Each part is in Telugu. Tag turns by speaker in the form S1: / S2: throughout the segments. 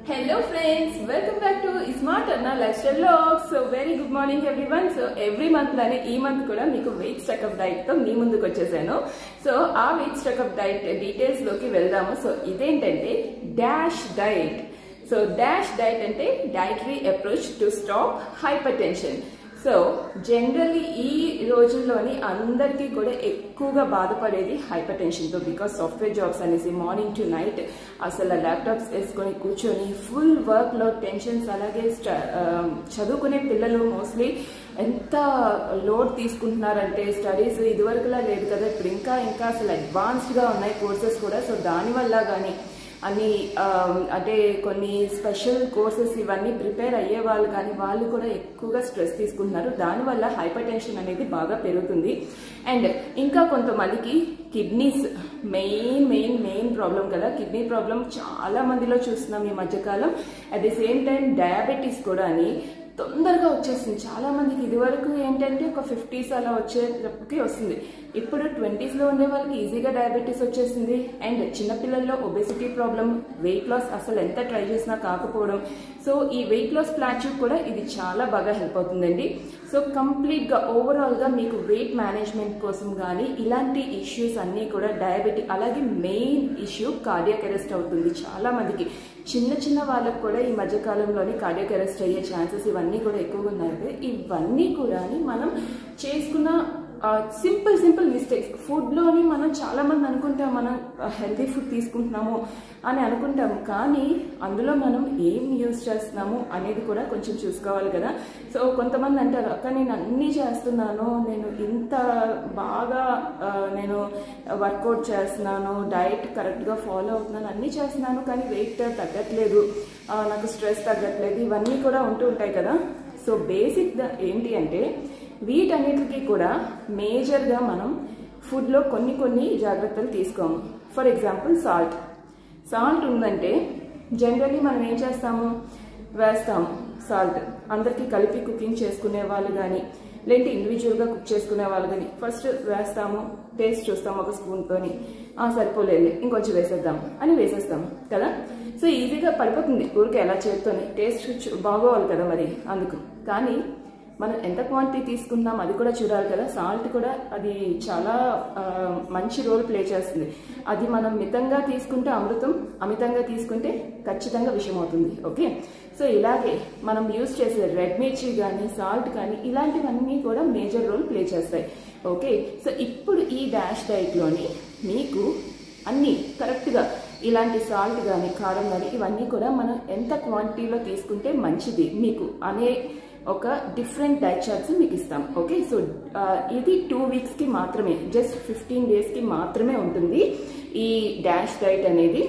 S1: hello friends welcome back to smart అన్న life style log so very good morning everyone so every month లానే ఈ మంత్ కూడా మీకు వెయిట్ స్టక్అప్ డైట్ తో మీ ముందుకు వచ్చేసాను సో ఆ వెయిట్ స్టక్అప్ డైట్ డీటెయిల్స్ లోకి వెళ్దాము సో ఇదేంటంటే dash diet so dash diet అంటే dietary approach to stop hypertension so generally ఈ రోజుల్లోని అందరికీ కూడా ఎక్కువగా బాధపడేది హైపర్ టెన్షన్తో బికాస్ సాఫ్ట్వేర్ జాబ్స్ అనేసి మార్నింగ్ టు నైట్ అసలు ల్యాప్టాప్స్ వేసుకొని కూర్చొని ఫుల్ వర్క్లో టెన్షన్స్ అలాగే స్ట- ఆ, చదువుకునే పిల్లలు మోస్ట్లీ ఎంత లోడ్ తీసుకుంటున్నారంటే స్టడీస్ ఇదివరకులా లేదు కదా ఇప్పుడు ఇంకా ఇంకా అసలు అడ్వాన్స్డ్గా ఉన్నాయి కోర్సెస్ కూడా సో దానివల్ల కానీ అన్ని ఆ, అంటే కొన్ని స్పెషల్ కోర్సెస్ ఇవన్నీ ప్రిపేర్ అయ్యే వాళ్ళు కానీ వాళ్ళు కూడా ఎక్కువగా స్ట్రెస్ తీసుకుంటున్నారు దానివల్ల హైపర్ టెన్షన్ అనేది బాగా పెరుగుతుంది అండ్ ఇంకా కొంతమందికి kidneys main main main problem కదా కిడ్నీ ప్రాబ్లం చాలా మందిలో చూస్తున్నాం ఈ మధ్యకాలం at the same time diabetes కూడా అని తొందరగా వచ్చేస్తుంది చాలా మందికి ఇదివరకు ఏంటంటే ఒక ఫిఫ్టీస్ అలా వచ్చేటప్పటికి వస్తుంది ఇప్పుడు ట్వంటీస్ లో ఉండే వాళ్ళకి ఈజీగా డయాబెటీస్ వచ్చేసింది అండ్ చిన్నపిల్లల్లో ఒబెసిటీ ప్రాబ్లం వెయిట్ లాస్ అసలు ఎంత ట్రై చేసినా కాకపోవడం సో ఈ వెయిట్ లాస్ ప్లాట్యూ కూడా ఇది చాలా బాగా హెల్ప్ అవుతుందండి సో కంప్లీట్ గా ఓవరాల్ గా మీకు వెయిట్ మేనేజ్మెంట్ కోసం కానీ ఇలాంటి ఇష్యూస్ అన్నీ కూడా డయాబెటిక్ అలాగే మెయిన్ ఇష్యూ కార్డియాక్ అరెస్ట్ అవుతుంది చాలా మందికి చిన్న చిన్న వాళ్ళకు కూడా ఈ మధ్య కాలంలోని కార్డియాక్ అరెస్ట్ అయ్యే ఛాన్సెస్ ఇవన్నీ కూడా ఎక్కువగా ఉన్నాయి ఇవన్నీ కూడా మనం చేసుకున్న సింపుల్ సింపుల్ మిస్టేక్స్ ఫుడ్లోని మనం చాలా మంది అనుకుంటాం మనం హెల్తీ ఫుడ్ తీసుకుంటున్నాము అని అనుకుంటాం కానీ అందులో మనం ఏం యూజ్ చేస్తున్నాము అనేది కూడా కొంచెం చూసుకోవాలి కదా సో కొంతమంది అంటారు అక్క నేను అన్నీ చేస్తున్నాను నేను ఇంత బాగా ఆ, నేను వర్కౌట్ చేస్తున్నాను డైట్ కరెక్ట్గా ఫాలో అవుతున్నాను అన్నీ చేస్తున్నాను కానీ వెయిట్ తగ్గట్లేదు ఆ, నాకు స్ట్రెస్ తగ్గట్లేదు ఇవన్నీ కూడా ఉంటూ ఉంటాయి కదా సో బేసిక్ ఏంటి అంటే వీటన్నిటికీ కూడా మేజర్గా మనం ఫుడ్లో కొన్ని కొన్ని జాగ్రత్తలు తీసుకోము ఫర్ ఎగ్జాంపుల్ సాల్ట్ సాల్ట్ ఉందంటే జనరల్లీ మనం ఏం చేస్తాము వేస్తాము సాల్ట్ అందరికీ కలిపి కుకింగ్ చేసుకునే వాళ్ళు కానీ లేదంటే ఇండివిజువల్గా కుక్ చేసుకునే వాళ్ళు కానీ ఫస్ట్ వేస్తాము టేస్ట్ చూస్తాము ఒక స్పూన్తోని ఆ సరిపోలేదు ఇంకొంచెం వేసేద్దాం అని వేసేస్తాం కదా సో ఈజీగా పడిపోతుంది ఊరికే ఎలా చేత్తోని టేస్ట్ చూ- బాగోవాలి కదా మరి అందుకు కానీ మనం ఎంత క్వాంటిటీ తీసుకుంటున్నాం అది కూడా చూడాలి కదా సాల్ట్ కూడా అది చాలా ఆ, మంచి రోల్ ప్లే చేస్తుంది అది మనం మితంగా తీసుకుంటే అమృతం అమితంగా తీసుకుంటే ఖచ్చితంగా విషయం అవుతుంది ఓకే సో ఇలాగే మనం యూజ్ చేసే రెడ్ మిర్చి కానీ సాల్ట్ కానీ ఇలాంటివన్నీ కూడా మేజర్ రోల్ ప్లే చేస్తాయి ఓకే సో ఇప్పుడు ఈ డాష్ డైట్లోని మీకు అన్నీ కరెక్ట్గా ఇలాంటి సాల్ట్ కానీ కారం కానీ ఇవన్నీ కూడా మనం ఎంత క్వాంటిటీలో తీసుకుంటే మంచిది మీకు అనే ఒక డిఫరెంట్ డైట్ చార్ట్స్ మీకు ఇస్తాం ఓకే సో ఆ, ఇది టూ వీక్స్కి మాత్రమే జస్ట్ ఫిఫ్టీన్ డేస్కి మాత్రమే ఉంటుంది ఈ డాష్ డైట్ అనేది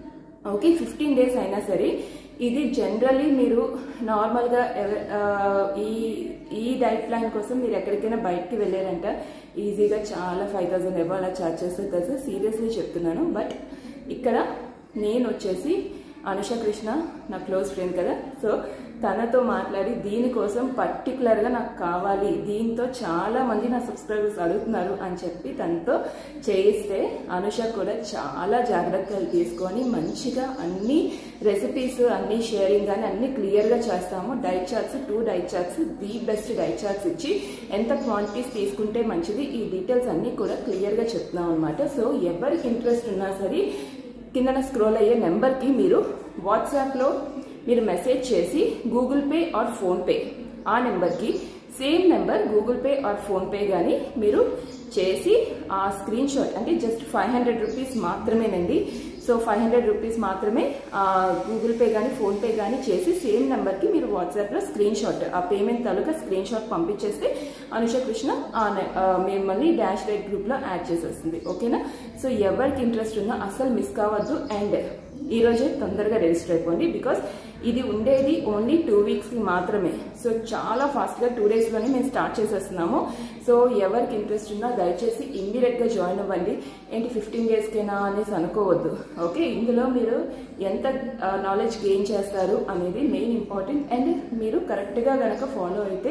S1: ఓకే ఫిఫ్టీన్ డేస్ అయినా సరే ఇది జనరల్లీ మీరు నార్మల్గా ఎవ- ఆ, ఈ ఈ డైట్ ప్లాన్ కోసం మీరు ఎక్కడికైనా బయటకి వెళ్ళారంట ఈజీగా చాలా ఫైవ్ థౌసండ్ ఎబో అలా ఛార్జ్ చేస్తారు కదా సీరియస్లీ చెప్తున్నాను బట్ ఇక్కడ నేను వచ్చేసి అనుష కృష్ణ నా క్లోజ్ ఫ్రెండ్ కదా సో తనతో మాట్లాడి దీనికోసం పర్టికులర్గా నాకు కావాలి దీంతో చాలా మంది నా సబ్స్క్రైబర్స్ అడుగుతున్నారు అని చెప్పి తనతో చేయిస్తే అనుష కూడా చాలా జాగ్రత్తలు తీసుకొని మంచిగా అన్ని రెసిపీస్ అన్ని షేరింగ్ కానీ అన్ని క్లియర్గా చేస్తాము diet charts two diet charts the best diet charts ఇచ్చి ఎంత క్వాంటిటీస్ తీసుకుంటే మంచిది ఈ డీటెయిల్స్ అన్ని కూడా క్లియర్గా చెప్తున్నాం అనమాట సో ఎవరికి ఇంట్రెస్ట్ ఉన్నా సరే కిందన స్క్రోల్ అయ్యే నెంబర్కి మీరు వాట్సాప్లో మీరు మెసేజ్ చేసి గూగుల్ పే ఆర్ ఫోన్పే ఆ నెంబర్కి same number Google Pay or PhonePe కానీ మీరు చేసి ఆ స్క్రీన్ షాట్ అంటే జస్ట్ ఫైవ్ హండ్రెడ్ రూపీస్ మాత్రమేనండి సో ఫైవ్ హండ్రెడ్ రూపీస్ మాత్రమే ఆ గూగుల్ పే కానీ ఫోన్పే కానీ చేసి సేమ్ నెంబర్కి మీరు వాట్సాప్లో స్క్రీన్ షాట్ ఆ పేమెంట్ తాలూకా స్క్రీన్ షాట్ పంపించేస్తే అనుష కృష్ణ ఆ నె- ఆ మిమ్మల్ని డాష్ రైట్ గ్రూప్లో యాడ్ చేసేస్తుంది ఓకేనా సో ఎవరికి ఇంట్రెస్ట్ ఉన్నా అసలు మిస్ కావద్దు అండ్ ఈ రోజే తొందరగా రిజిస్టర్ అయిపోండి బికాస్ ఇది ఉండేది ఓన్లీ టూ వీక్స్కి మాత్రమే సో చాలా ఫాస్ట్గా టూ డేస్లోనే మేము స్టార్ట్ చేసేస్తున్నాము సో ఎవరికి ఇంట్రెస్ట్ ఉన్నా దయచేసి ఇమ్మీడియట్గా జాయిన్ అవ్వండి ఏంటి ఫిఫ్టీన్ డేస్కేనా అనేసి అనుకోవద్దు ఓకే ఇందులో మీరు ఎంత నాలెడ్జ్ గెయిన్ చేస్తారు అనేది మెయిన్ ఇంపార్టెంట్ అండ్ మీరు కరెక్ట్గా గనక ఫాలో అయితే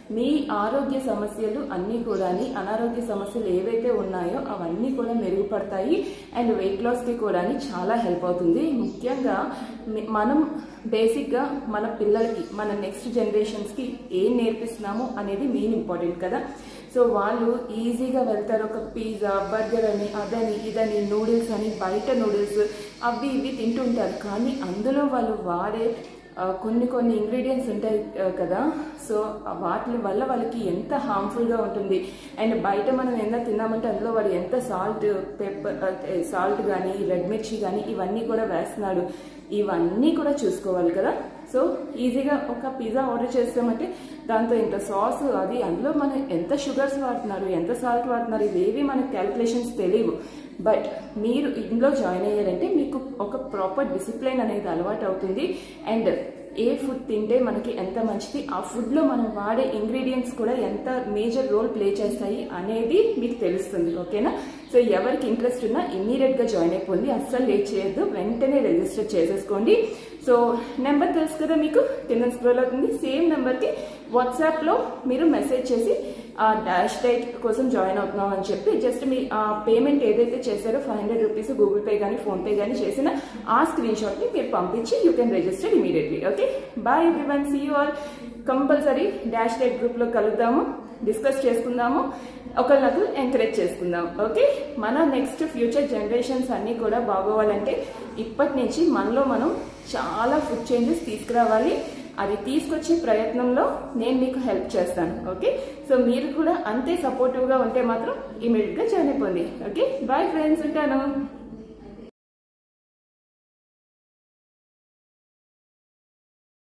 S1: మీ ఆరోగ్య సమస్యలు అన్నీ కూడా అనారోగ్య సమస్యలు ఏవైతే ఉన్నాయో అవన్నీ కూడా మెరుగుపడతాయి అండ్ వెయిట్ లాస్కి కూడా చాలా హెల్ప్ అవుతుంది ముఖ్యంగా మి- మనం బేసిక్గా మన పిల్లలకి మన నెక్స్ట్ జనరేషన్స్కి ఏం నేర్పిస్తున్నామో అనేది మెయిన్ ఇంపార్టెంట్ కదా సో వాళ్ళు ఈజీగా వెళ్తారు ఒక పిజ్జా బర్గర్ అని అదని ఇదని నూడిల్స్ అని బయట నూడిల్స్ అవి ఇవి తింటుంటారు కానీ అందులో వాళ్ళు వాడే ఆ, కొన్ని కొన్ని ఇంగ్రీడియంట్స్ ఉంటాయి ఆ, కదా సో ఆ వాటి వల్ల వాళ్ళకి ఎంత హార్మ్ఫుల్గా ఉంటుంది అండ్ బయట మనం ఎంత తిన్నామంటే అందులో వాడు ఎంత సాల్ట్ పెప్పర్ సాల్ట్ కానీ రెడ్ మిర్చి కానీ ఇవన్నీ కూడా వేస్తున్నాడు ఇవన్నీ కూడా చూసుకోవాలి కదా సో ఈజీగా ఒక పిజ్జా ఆర్డర్ చేస్తామంటే దాంతో ఇంత సాస్ అది అందులో మనం ఎంత షుగర్స్ వాడుతున్నారు ఎంత సాల్ట్ వాడుతున్నారు ఇవేవి మనకి క్యాల్కులేషన్స్ తెలియవు బట్ మీరు ఇందులో జాయిన్ అయ్యారంటే మీకు ఒక ప్రాపర్ డిసిప్లైన్ అనేది అలవాటు అవుతుంది అండ్ ఏ ఫుడ్ తింటే మనకి ఎంత మంచిది ఆ ఫుడ్లో మనం వాడే ఇంగ్రీడియంట్స్ కూడా ఎంత మేజర్ రోల్ ప్లే చేస్తాయి అనేది మీకు తెలుస్తుంది ఓకేనా సో ఎవరికి ఇంట్రెస్ట్ ఉన్నా ఇమ్మీడియట్గా జాయిన్ అయిపోయింది అస్సలు లేట్ చేయొద్దు వెంటనే రిజిస్టర్ చేసేసుకోండి సో నెంబర్ తెలుసు కదా మీకు కింద స్క్రోల్ అవుతుంది సేమ్ నెంబర్కి వాట్సాప్లో మీరు మెసేజ్ చేసి ఆ డాష్ డైట్ కోసం జాయిన్ అవుతున్నాం అని చెప్పి జస్ట్ మీ ఆ పేమెంట్ ఏదైతే చేశారో five hundred rupees Google Pay కానీ ఫోన్పే కానీ చేసిన ఆ స్క్రీన్ షాట్ని మీరు పంపించి you can register immediately okay bye everyone see you all compulsory dash diet గ్రూప్లో కలుద్దాము డిస్కస్ చేసుకుందాము ఒకరినొకరు ఎంకరేజ్ చేసుకుందాం ఓకే మన నెక్స్ట్ ఫ్యూచర్ జనరేషన్స్ అన్నీ కూడా బాగోవాలంటే ఇప్పటి నుంచి మనలో మనం చాలా ఫుడ్ చేంజెస్ తీసుకురావాలి అది తీసుకొచ్చే ప్రయత్నంలో నేను మీకు హెల్ప్ చేస్తాను ఓకే సో మీరు కూడా అంతే సపోర్టివ్గా ఉంటే మాత్రం ఇమీడియట్గా జాయిన్ అయిపోండి ఓకే బాయ్ ఫ్రెండ్స్ ఉంటాను